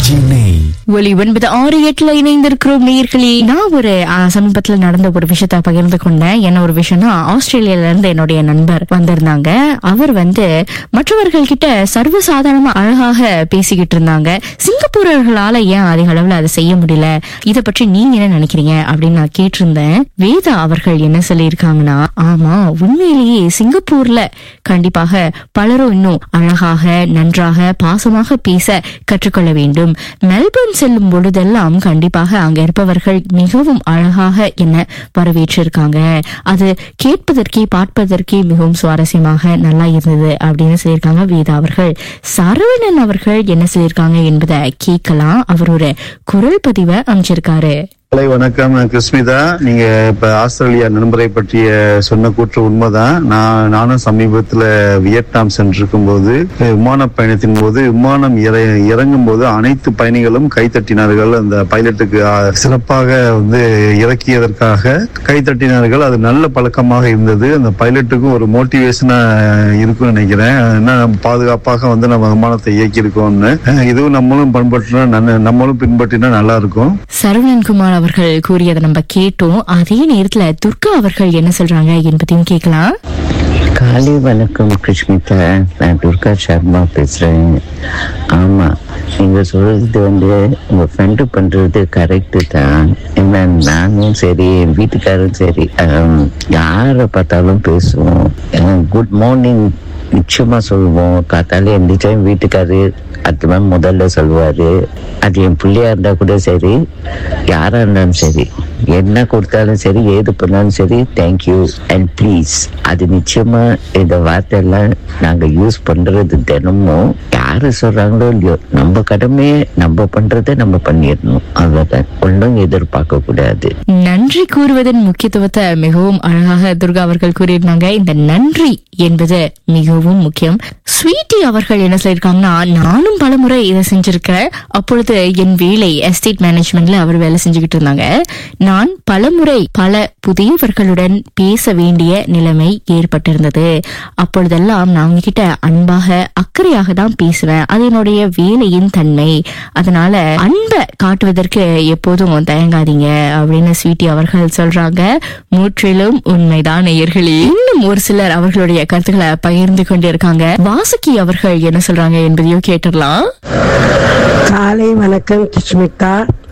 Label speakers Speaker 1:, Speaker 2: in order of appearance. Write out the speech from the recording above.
Speaker 1: சென்னை
Speaker 2: ஒலி ஒன்பது ஆறு எட்டுல இணைந்திருக்கிறோம் நேர்களே நான் ஒரு ஆ, சமீபத்துல நடந்த ஒரு விஷயத்த பகிர்ந்து கொண்டேன் என்ன ஒரு விஷயம்னா ஆஸ்திரேலியால இருந்து என்னுடைய நண்பர் வந்திருந்தாங்க அவர் வந்து மற்றவர்கள் கிட்ட சர்வசாதாரணமா அழகாக பேசிக்கிட்டு இருந்தாங்க சிங்கப்பூரர்களால ஏன் அதிக அளவுல அதை செய்ய முடியல இத பற்றி நீங்க என்ன நினைக்கிறீங்க அப்படின்னு நான் கேட்டிருந்தேன் வேதா அவர்கள் என்ன சொல்லியிருக்காங்கன்னா ஆமா உண்மையிலேயே சிங்கப்பூர்ல கண்டிப்பாக பலரும் இன்னும் அழகாக நன்றாக பாசமாக பேச கற்றுக்கொள்ள வேண்டும் மெல்பர்ன் செல்லும் பொழுதெல்லாம் கண்டிப்பாக அங்க இருப்பவர்கள் மிகவும் அழகாக என்ன வரவேற்றிருக்காங்க அது கேட்பதற்கே பார்ப்பதற்கே மிகவும் சுவாரஸ்யமாக நல்லா இருந்தது அப்படின்னு சொல்லியிருக்காங்க வேதா அவர்கள் சரவணன் அவர்கள் என்ன சொல்லியிருக்காங்க என்பதை கேட்கலாம் அவர் ஒரு குரல் பதிவை அமைச்சிருக்காரு
Speaker 3: ஹலோ வணக்கம் நான் கிருஷ்மிதா நீங்க இப்ப ஆஸ்திரேலியா நண்பரை பற்றிய சொன்ன கூற்று உண்மைதான் நான் நானும் சமீபத்துல வியட்நாம் சென்றிருக்கும் போது விமான பயணத்தின் போது விமானம் இற- இறங்கும் போது அனைத்து பயணிகளும் கைத்தட்டினார்கள் அந்த பைலட்டுக்கு ஆ, சிறப்பாக வந்து இறக்கியதற்காக கைத்தட்டினார்கள் அது நல்ல பழக்கமாக இருந்தது அந்த பைலட்டுக்கும் ஒரு மோட்டிவேஷனா இருக்கும்னு நினைக்கிறேன் ஏன்னா நம்ம பாதுகாப்பாக வந்து நம்ம விமானத்தை இயக்கியிருக்கோம்னு இதுவும் நம்மளும் பண்பற்றினா நன்ன- நம்மளும் பின்பற்றினா நல்லா இருக்கும்
Speaker 2: சரவணன்குமார் அவர்கள் கூறியதை நம்ம கேட்டோம் அதே நேரத்துல துர்கா அவர்கள் என்ன சொல்றாங்க என்பதையும் கேட்கலாம்
Speaker 4: காலை வணக்கம் கிருஷ்மிதா நான் துர்கா சர்மா பேசுறேன் ஆமா நீங்க சொல்றது வந்து உங்க ஃப்ரெண்டு பண்றது கரெக்டு தான் ஏன்னா நானும் சரி என் வீட்டுக்காரும் சரி ஆம், யாரை பார்த்தாலும் பேசுவோம் குட் மார்னிங் நிச்சயமா சொல்லுவோம் காத்தால எந்திரிச்சா என் வீட்டுக்காரு அது மாதிரி முதல்ல சொல்லுவாரு அது என் பிள்ளையா இருந்தா கூட சரி யாரா இருந்தாலும் சரி என்ன கொடுத்தாலும் சரி ஏது பண்ணாலும் சரி தேங்க்யூ அண்ட் ப்ளீஸ் அது நிச்சயமா இந்த வார்த்தை எல்லாம் நாங்க யூஸ் பண்றது தினமும் யாரு சொல்றாங்களோ இல்லையோ நம்ம கடமையை நம்ம பண்றதை நம்ம பண்ணிடணும் அவ்வளவுதான் ஒன்றும் எதிர்பார்க்க கூடாது
Speaker 2: நன்றி கூறுவதன் முக்கியத்துவத்தை மிகவும் அழகாக துர்கா அவர்கள் கூறியிருந்தாங்க இந்த நன்றி என்பது மிகவும் முக்கியம் ஸ்வீட்டி அவர்கள் என்ன சொல்லியிருக்காங்கன்னா நானும் பலமுறை இதை செஞ்சிருக்கிறேன் அப்பொழுது என் வேலை எஸ்டேட் மேனேஜ்மெண்ட்ல அவர் வேலை செஞ்சுக்கிட்டு இருந்தாங்க நான் பலமுறை பல புதியவர்களுடன் பேச வேண்டிய நிலைமை ஏற்பட்டிருந்தது அப்பொழுதெல்லாம் நான் அவங்க கிட்ட அன்பாக அக்கறையாக தான் பேசுவேன் அது என்னுடைய வேலையின் தன்மை அதனால அன்பை காட்டுவதற்கு எப்போதும் தயங்காதீங்க அப்படின்னு ஸ்வீட்டி அவர்கள் சொல்றாங்க முற்றிலும் உண்மைதான் நேயர்களே இன்னும் ஒரு சிலர் அவர்களுடைய கருத்துக்களை பகிர்ந்து கொண்டிருக்காங்க வாசுகி அவர்கள் என்ன சொல்றாங்க என்பதையும் கேட்டுடலாம்
Speaker 5: காலை வணக்கம் கிஷ்மிதா